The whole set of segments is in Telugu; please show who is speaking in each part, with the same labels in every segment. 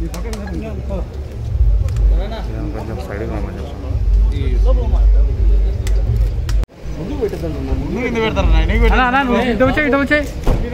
Speaker 1: కొంచెం సైడ్ కామని
Speaker 2: అన్నా అన్నా నువ్వు ఇటు వచ్చే ఇటు వచ్చే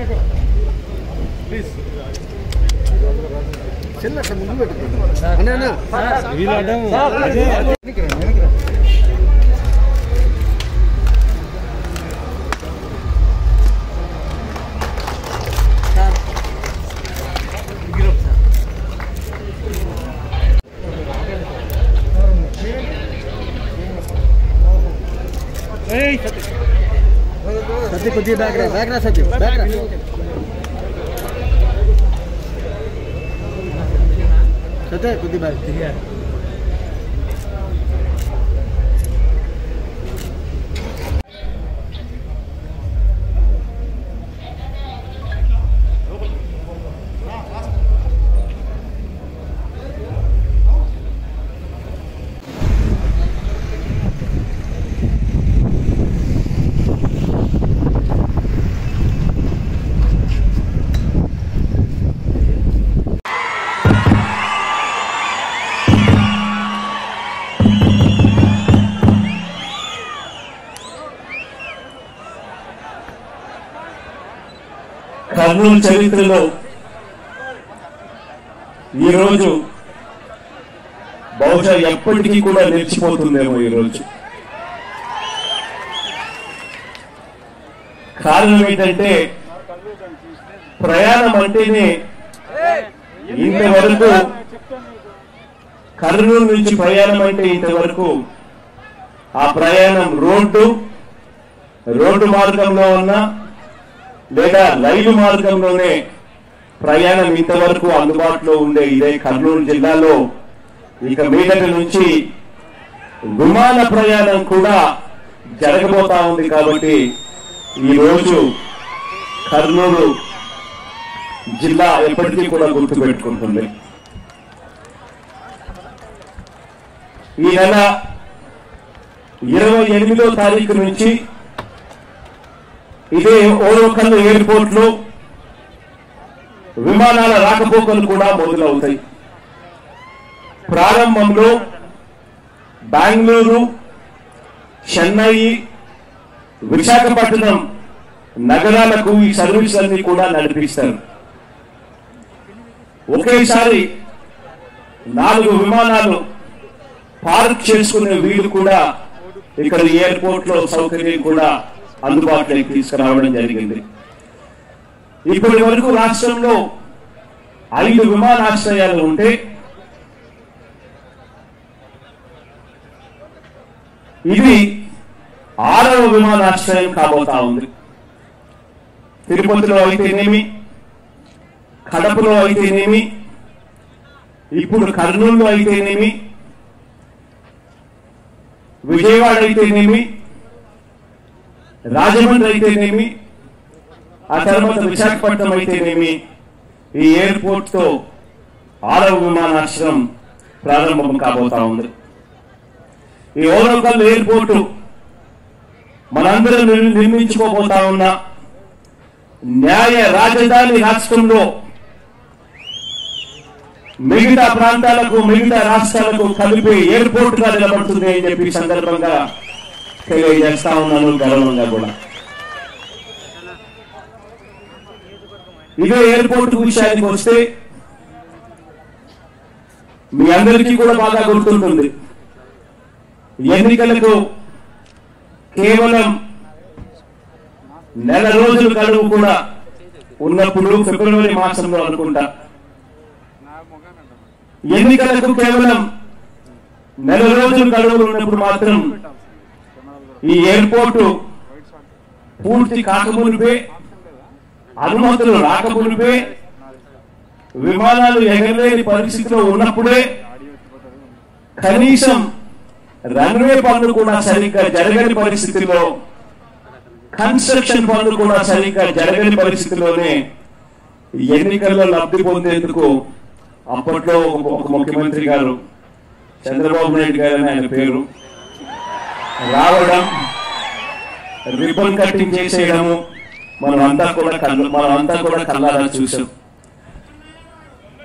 Speaker 3: సత్య కొద్దిగా బ్యాక్ రా బ్యాక్ రా సత్య బ్యాక్ రా సత్య కొద్దిగా బ్యాక్
Speaker 4: కర్నూలు చరిత్రలో ఈరోజు బహుశా ఎప్పటికీ కూడా నిలిచిపోతుందేమో ఈరోజు కారణం ఏంటంటే ప్రయాణం అంటేనే ఇంతవరకు కర్నూలు నుంచి ప్రయాణం అంటే ఇంతవరకు ఆ ప్రయాణం రోడ్డు రోడ్డు మార్గంలో ఉన్నా లేదా రైలు మార్గంలోనే ప్రయాణం ఇంతవరకు అందుబాటులో ఉండే ఇదే కర్నూలు జిల్లాలో ఇక మీదటి నుంచి విమాన ప్రయాణం కూడా జరగబోతా ఉంది కాబట్టి ఈ రోజు కర్నూలు జిల్లా ఎప్పటికీ కూడా గుర్తుపెట్టుకుంటుంది ఈ నెల ఇరవై ఎనిమిదో తారీఖు నుంచి ఇదే ఓరోకల్ ఎయిర్పోర్ట్ లో విమానాల రాకపోకలు కూడా మొదలవుతాయి ప్రారంభంలో బెంగళూరు చెన్నై విశాఖపట్నం నగరాలకు ఈ సర్వీసులన్నీ కూడా నడిపిస్తారు ఒకేసారి నాలుగు విమానాలు పార్క్ చేసుకునే వీలు కూడా ఇక్కడ ఎయిర్పోర్ట్ లో సౌకర్యం కూడా అందుబాటులోకి తీసుకురావడం జరిగింది ఇప్పటి వరకు రాష్ట్రంలో ఐదు విమానాశ్రయాలు ఉంటే ఇది ఆరవ విమానాశ్రయం కాబోతా ఉంది తిరుపతిలో అయితేనేమి కడపలో అయితేనేమి ఇప్పుడు కర్నూలులో అయితేనేమి విజయవాడ అయితేనేమి రాజమండ్రి అయితేనేమి ఆ తర్వాత విశాఖపట్నం అయితేనేమి ఈ ఎయిర్పోర్ట్ తో ఆరవ విమానాశ్రయం ప్రారంభం కాబోతా ఉంది ఈ ఓరకల్ ఎయిర్పోర్టు మనందరం నిర్- నిర్మించుకోబోతా ఉన్న న్యాయ రాజధాని రాష్ట్రంలో మిగతా ప్రాంతాలకు మిగతా రాష్ట్రాలకు కలిపి ఎయిర్పోర్ట్ గా నిలబడుతుంది అని చెప్పి ఈ సందర్భంగా తెలియజేస్తా ఉన్నాను గర్వంగా కూడా ఇదే ఎయిర్పోర్ట్ విషయానికి వస్తే మీ అందరికీ కూడా బాగా గుర్తుంటుంది ఎన్నికలకు కేవలం నెల రోజులు గడువు కూడా ఉన్నప్పుడు ఫిబ్రవరి మాసంలో అనుకుంటా ఎన్నికలకు కేవలం నెల రోజులు గడువులు ఉన్నప్పుడు మాత్రం ఈ ఎయిర్పోర్టు పూర్తి కాకమునిపే అనుమతులు రాకమునిపే విమానాలు ఎగరలేని పరిస్థితిలో ఉన్నప్పుడే కనీసం రన్వే పనులు కూడా సరిగ్గా జరగని పరిస్థితిలో కన్స్ట్రక్షన్ పనులు కూడా సరిగ్గా జరగని పరిస్థితిలోనే ఎన్నికల్లో లబ్ధి పొందేందుకు అప్పట్లో ఒక- ఒక ముఖ్యమంత్రి గారు చంద్రబాబు నాయుడు గారు అని ఆయన పేరు రావడం రిబ్బన్ కటింగ్ చేసేయడము మనం అంతా కూడా కళ్ళు మనం అంతా కూడా కళ్ళారా చూసాం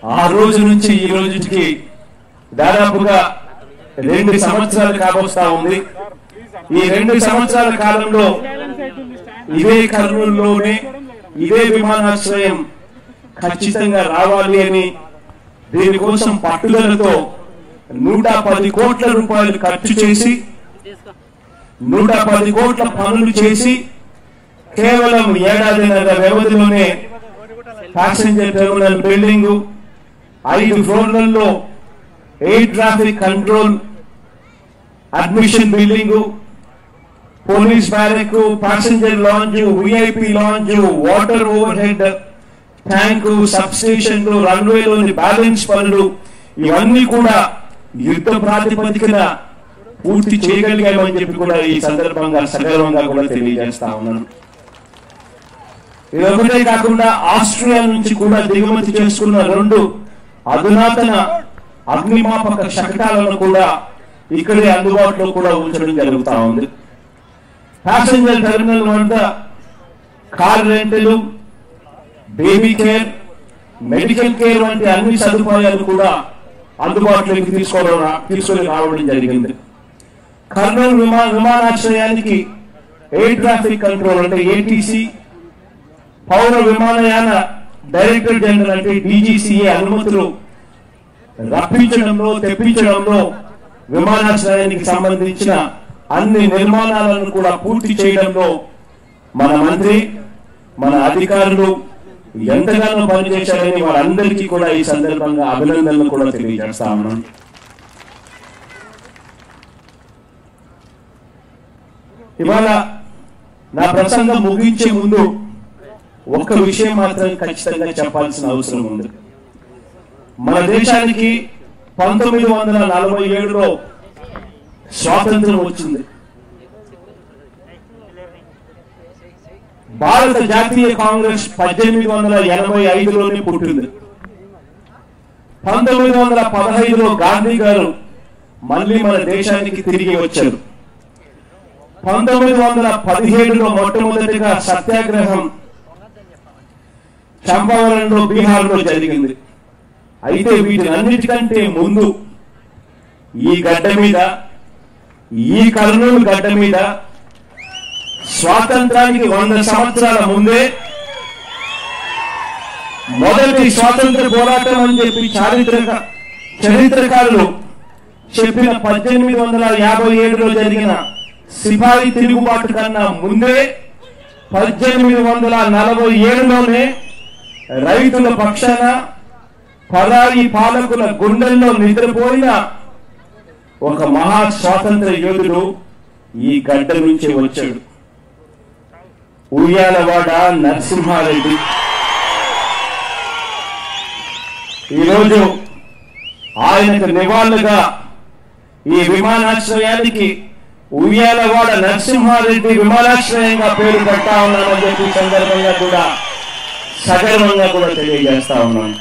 Speaker 4: ఆ రోజు నుంచి ఈ రోజుకి దాదాపుగా రెండు సంవత్సరాలు కాబోస్తా ఉంది ఈ రెండు సంవత్సరాల కాలంలో ఇదే కర్నూలులోనే ఇదే విమానాశ్రయం ఖచ్చితంగా రావాలి అని దీనికోసం పట్టుదలతో నూట పది కోట్ల రూపాయలు ఖర్చు చేసి నూట పది కోట్ల పనులు చేసి కేవలం ఏడాదిన్నర వ్యవధిలోనే ప్యాసింజర్ టెర్మినల్ బిల్డింగ్ ఐదు ఫ్లోర్లలో air traffic control admission building police barrack passenger lounge VIP lounge water overhead tank sub స్టేషన్లు రన్వేలోని బ్యాలెన్స్ పనులు ఇవన్నీ కూడా యుద్ధ ప్రాతిపదికన పూర్తి చేయగలిగామని చెప్పి కూడా ఈ సందర్భంగా సగర్వంగా కూడా తెలియజేస్తా ఉన్నాను ఇది ఒకటే కాకుండా ఆస్ట్రేలియా నుంచి కూడా దిగుమతి చేసుకున్న రెండు అధునాతన అగ్నిమాపక శకటాలను కూడా ఇక్కడే అందుబాటులో కూడా ఉంచడం జరుగుతా ఉంది ప్యాసింజర్ టెర్మినల్ వద్ద కార్ రెంటలు బేబీ కేర్ మెడికల్ కేర్ వంటి అన్ని సదుపాయాలు కూడా అందుబాటులోకి తీసుకోవడం రా- తీసుకొని రావడం జరిగింది కర్నూలు విమా విమానాశ్రయానికి ఎయిర్ ట్రాఫిక్ కంట్రోల్ అంటే ఏటీసీ పౌర విమానయాన డైరెక్టర్ జనరల్ అంటే డీజీసీఏ అనుమతులు రప్పించడంలో తెప్పించడంలో విమానాశ్రయానికి సంబంధించిన అన్ని నిర్మాణాలను కూడా పూర్తి చేయడంలో మన మంత్రి మన అధికారులు ఎంతగానో పనిచేశారని వారందరికీ కూడా ఈ సందర్భంగా అభినందనలు కూడా తెలియజేస్తా ఉన్నాను ఇవాళ నా ప్రసంగం ముగించే ముందు ఒక్క విషయం మాత్రం ఖచ్చితంగా చెప్పాల్సిన అవసరం ఉంది మన దేశానికి పంతొమ్మిది వందల నలభై ఏడులో స్వాతంత్రం వచ్చింది భారత జాతీయ కాంగ్రెస్ పద్దెనిమిది వందల ఎనభై ఐదులోనే పుట్టింది పంతొమ్మిది వందల పదహైదులో గాంధీ గారు మళ్ళీ మన దేశానికి తిరిగి వచ్చారు పంతొమ్మిది వందల పదిహేడులో మొట్టమొదటిగా సత్యాగ్రహం చంపావరంలో బీహార్లో జరిగింది అయితే వీటినన్నిటికంటే ముందు ఈ గడ్డ మీద ఈ కర్నూలు గడ్డ మీద స్వాతంత్రానికి వంద సంవత్సరాల ముందే మొదటి స్వాతంత్ర పోరాటం అని చెప్పి చారిత్రక చరిత్రకారులు చెప్పిన పద్దెనిమిది వందల యాభై ఏడులో జరిగిన సిపాయి తిరుగుబాటు కన్నా ముందే పద్దెనిమిది వందల నలభై ఏడులోనే రైతుల పక్షాన పరాయి పాలకుల గుండెల్లో నిద్రపోయిన ఒక మహా స్వాతంత్ర యోధుడు ఈ గడ్డ నుంచి వచ్చాడు ఉయ్యాలవాడ నరసింహారెడ్డి ఈరోజు ఆయనకు నివాళులుగా ఈ విమానాశ్రయానికి ఉయ్యాలవాడ నరసింహారెడ్డి విమానాశ్రయంగా పేరు పెట్టా ఉన్నానని చెప్పి ఈ సందర్భంగా కూడా సగర్వంగా కూడా తెలియజేస్తా ఉన్నాను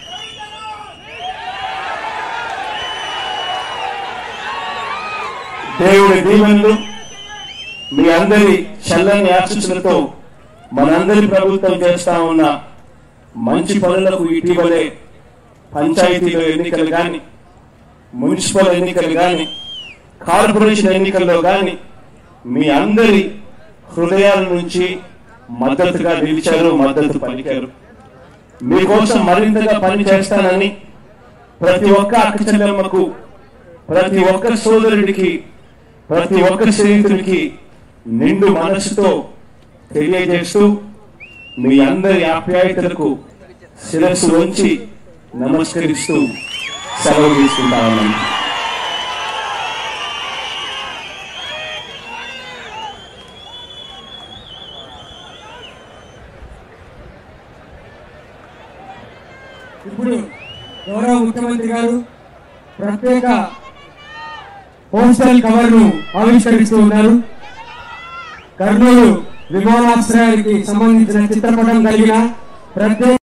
Speaker 4: దేవుడి దీవెనలు మీ అందరి చల్లని ఆశీస్సులతో మనందరి ప్రభుత్వం చేస్తా ఉన్న మంచి పనులకు ఇటీవలే పంచాయతీలో ఎన్నికలు కానీ మున్సిపల్ ఎన్నికలు కానీ కార్పొరేషన్ ఎన్నికల్లో కానీ మీ అందరి హృదయాల నుంచి మద్దతుగా నిలిచారు మద్దతు పలికారు మీకోసం మరింతగా పని చేస్తానని ప్రతి ఒక్క అక్క చెల్లెమ్మకు ప్రతి ఒక్క సోదరుడికి ప్రతి ఒక్క స్నేహితుడికి నిండు మనసుతో తెలియజేస్తూ మీ అందరి ఆప్యాయతలకు శిరస్సు వంచి నమస్కరిస్తూ సెలవు తీసుకుంటా ఉన్నాను
Speaker 5: ఇప్పుడు గౌరవ ముఖ్యమంత్రి గారు ప్రత్యేక పోస్టల్ కవర్ ను ఆవిష్కరిస్తూ ఉన్నారు కర్నూలు విమానాశ్రయానికి సంబంధించిన చిత్రపటం కలిగిన ప్రత్యేక